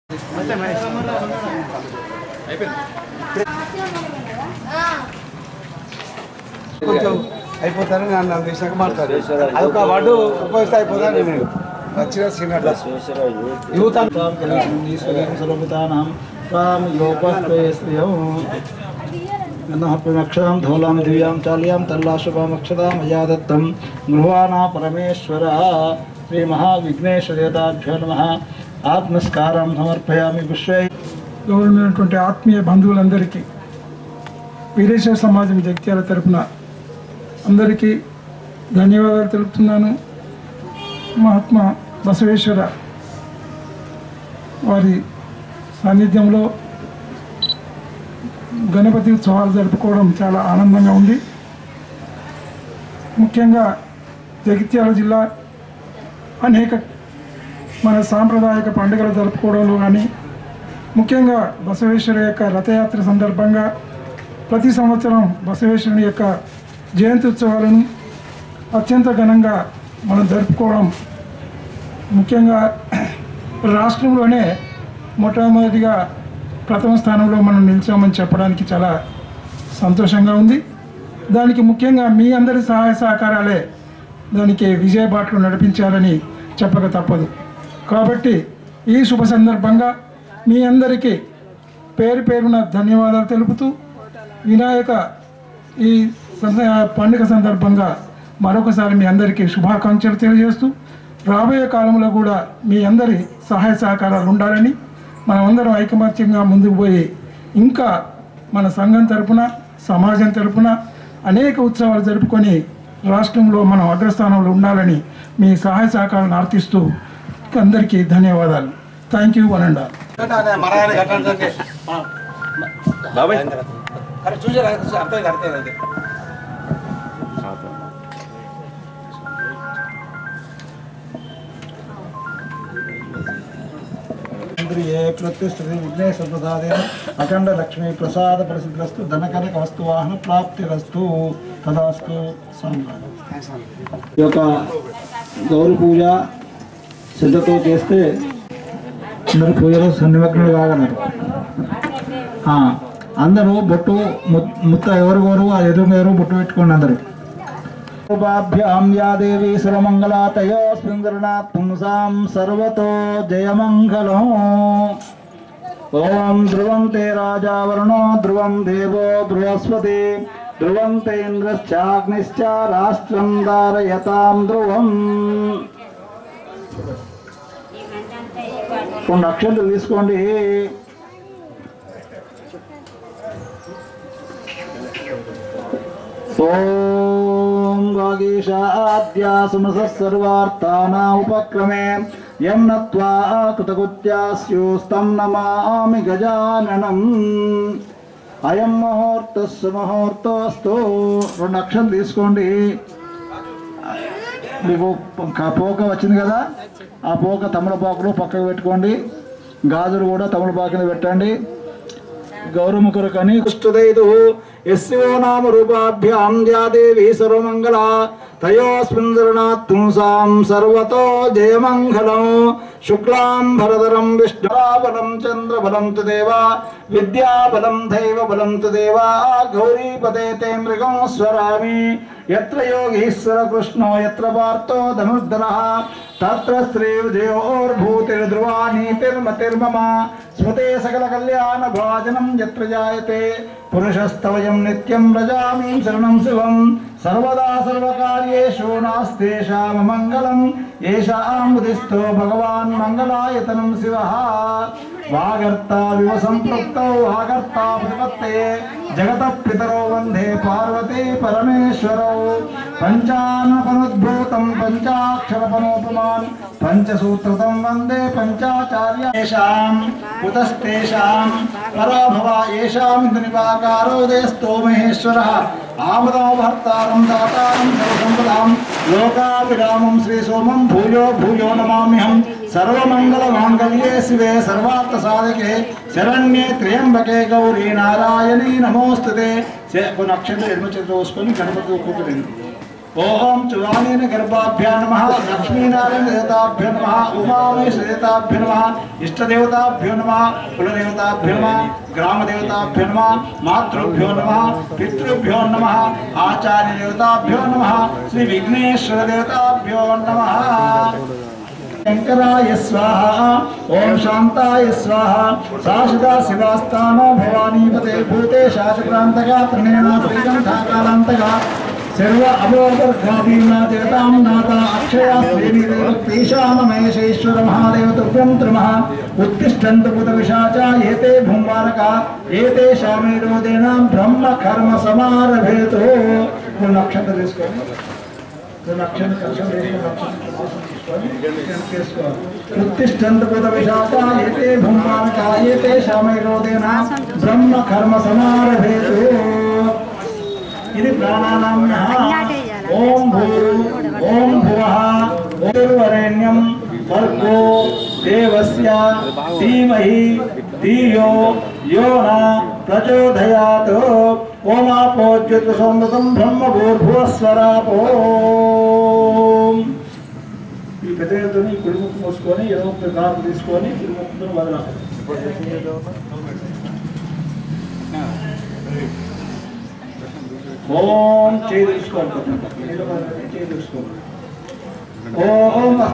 కొంచెం అయిపోతారని నన్ను నన్ను తీసినాక మాట్లాడు అదొక వాడు ఉపయోగిస్తే అయిపోతాను నేను వచ్చిన సీనియర్ యూత్ सर्वभूतानां त्वां योपस्त्वयस्त्रियं नः प्रमक्षां धौलां दिव्यां चाल्यां तल्लाशुभामक्षतां मया दत्तं गृहाणा परमेश्वर श्रीमहाविघ्नेश्वरदेवताभ्यो नमः ఆత్మస్కారం సమర్పయామి విశ్వై గౌరవమైనటువంటి ఆత్మీయ బంధువులందరికీ వీరేశ్వర సమాజం జగిత్యాల తరపున అందరికీ ధన్యవాదాలు తెలుపుతున్నాను మహాత్మా బసవేశ్వర వారి సాన్నిధ్యంలో గణపతి ఉత్సవాలు జరుపుకోవడం చాలా ఆనందంగా ఉంది ముఖ్యంగా జగిత్యాల జిల్లా అనేక మన సాంప్రదాయక పండుగలు జరుపుకోవడంలో కానీ ముఖ్యంగా బసవేశ్వర యొక్క రథయాత్ర సందర్భంగా ప్రతి సంవత్సరం బసవేశ్వరుని యొక్క జయంతి ఉత్సవాలను అత్యంత ఘనంగా మనం జరుపుకోవడం ముఖ్యంగా రాష్ట్రంలోనే మొట్టమొదటిగా ప్రథమ స్థానంలో మనం నిలిచామని చెప్పడానికి చాలా సంతోషంగా ఉంది దానికి ముఖ్యంగా మీ అందరి సహాయ సహకారాలే దానికి విజయబాటలు నడిపించాలని చెప్పక తప్పదు కాబట్టి ఈ శుభ సందర్భంగా మీ అందరికీ పేరు పేరున ధన్యవాదాలు తెలుపుతూ వినాయక ఈ సంద- పండుగ సందర్భంగా మరొకసారి మీ అందరికీ శుభాకాంక్షలు తెలియజేస్తూ రాబోయే కాలంలో కూడా మీ అందరి సహాయ సహకారాలు ఉండాలని మనమందరం ఐకమత్యంగా ముందుకు పోయి ఇంకా మన సంఘం తరపున సమాజం తరపున అనేక ఉత్సవాలు జరుపుకొని రాష్ట్రంలో మనం అగ్రస్థానంలో ఉండాలని మీ సహాయ సహకారాలను ఆర్థిస్తూ అందరికీ ధన్యవాదాలు thank you one and all బాబాయ్ అరే చూసారా అర్థమైంది అర్థమైంది అంతే ఇంద్రియే ప్రత్యుష్ఠి విఘ్నేశ్వర ప్రసాదేన అఖండ లక్ష్మీ ప్రసాద ప్రసిద్ధిరస్తు ధనకనక వస్తు వాహన ప్రాప్తిరస్తు తదాస్తు సామ్రాజ్యం ఈ యొక్క గౌరీ పూజ శ్రద్ధతో చేస్తే అందరూ పూజలో సన్నిమగ్నులు కాగలరు ఆ, అందరూ బొట్టు ము- ముత్త ఎవరెవరు ఆ ఎదురు ఎవరు బొట్టు పెట్టుకోండి అందరూ రూపాభ్యాం యా దేవి సురమంగళాతయోస్మిన్ పుంసాం సర్వతో జయమంగళం ఓం ధ్రువం తే రాజా వరుణో ధ్రువం దేవో బృహస్పతి ధ్రువం తే ఇంద్రశ్చాగ్నిశ్చ రాష్ట్రం దారయతాం ధ్రువం కొన్ని అక్షంతలు తీసుకోండి ఓం వాగీషాద్యా సుమసः సర్వార్థానా ఉపక్రమే యం నత్వా కృతకృత్యాస్యోస్తం నమామి గజాననం అయం ముహూర్త సుముహూర్తోస్తు రెండు అక్షరం తీసుకోండి మీకు ప- పోక వచ్చింది కదా ఆ పోక తమలపాకులు పక్కకు పెట్టుకోండి గాజులు కూడా తమలపాకుని పెట్టండి గౌరవముఖురు కని కుష్టుదైదు ఎస్యో నామ రూపాభ్యాం దేవి సర్వమంగళ తయోస్మిన్ పుంసాం సర్వతో జయమంగళం శుక్లాం భరధరం విష్ణుబలం చంద్రబలం తు దేవా విద్యాబలం దైవబలం తు దేవా గౌరీపదే తే మృగం స్వరామి ఎత్ర యోగీశ్వర కృష్ణో ఎత్ర పార్థో ధనుర్ధరः తత్ర శ్రీ విజయోర్భూతిర్ధ్రువా నీతిర్మతిర్మమ స్మృతే సకల కళ్యాణ భాజనం యత్ర జాయతే పురుషస్తవయం నిత్యం వ్రజామి శరణం శివం సర్వదా సర్వకార్యేషు నాస్తేషామ మంగళం ఏషాం ఉదిష్టో భగవాన్ మంగళాయతనం శివ వాగర్తావివ సంపృక్తౌ వాగర్తా ప్రపత్తే జగత పితరో వందే పార్వతీ పరమేశ్వరౌ పంచానపనుద్భూతం పంచాక్షరపనోపమాన్ పంచసూత్రతం వందే పంచాచార్యేషాం కుతస్తేషాం పరాభవ ఏషాం నివాకారో దేస్తో మహేశ్వరः ఆమదో భర్తారం దాతారం సర్వసంపదాం లోకాభిరామం శ్రీ సోమం భూయో భూయో నమామ్యహం సర్వమంగళ మాంగళ్యే శివే సర్వార్థ సాధకే శరణ్యే త్ర్యంబకే గౌరీ నారాయణీ నమోస్తుతే కొన్ని అక్షంతలు ఎడమ చేతిలో వేసుకొని గణపతి కూర్చోండి ఓం చువానేన గర్భాభ్యా నమ లక్ష్మీనారాయణ దేవతాభ్యో నమ ఉమామేశ్వర దేవతాభ్యో నమ ఇష్టదేవతాభ్యో నమ కులదేవతాభ్యో నమ గ్రామదేవతాభ్యో నమ మాతృభ్యో నమ పితృభ్యో నమ ఆచార్య దేవతాభ్యో నమ శ్రీ విఘ్నేశ్వర దేవతాభ్యో నమ శంకరాయ స్వాహ ఓం శాంతాయ స్వాహ శాశ్వత శివాస్థానో భవానీపతే భూతే శాశ్వతాంతగా త్రినేణ శ్రీకంఠాకాలాంతగా సర్వ అభోగర్గాదీనా దేవతాం నాథ అక్షయ శ్రీనిదేవీశామమేశేశ్వర మహాదేవ తుభ్యం త్రిమః ఉత్తిష్టంతు పుత విశాచ ఏతే భూంబాలక ఏతే శామేరోదేనాం బ్రహ్మ కర్మ సమారభేతో ఇప్పుడు నక్షత్రం తీసుకోండి నక్షత్రం కష్టం ఉత్తిష్టంతపుత విశాఖ ఏతే భూమానక ఏతే శామైరోదేన బ్రహ్మ కర్మ సమారభేతు ఇది ప్రాణానామ్న ఓం భూ ఓం భువః ఓం వరేణ్యం భర్గో దేవస్య ధీమహి ధియో యో న ప్రచోదయాత్ ఓమాపోజ్యుత సోమృతం బ్రహ్మ భూర్భువస్వరాపో ఈ పెద్దలతో కుడి ముక్కు మూసుకొని ఎడమ ముక్కు కాపు తీసుకొని కుడి ముక్కుతో వదలాలి ఓం చేయి తీసుకోండి చేయి తీసుకోండి ఓం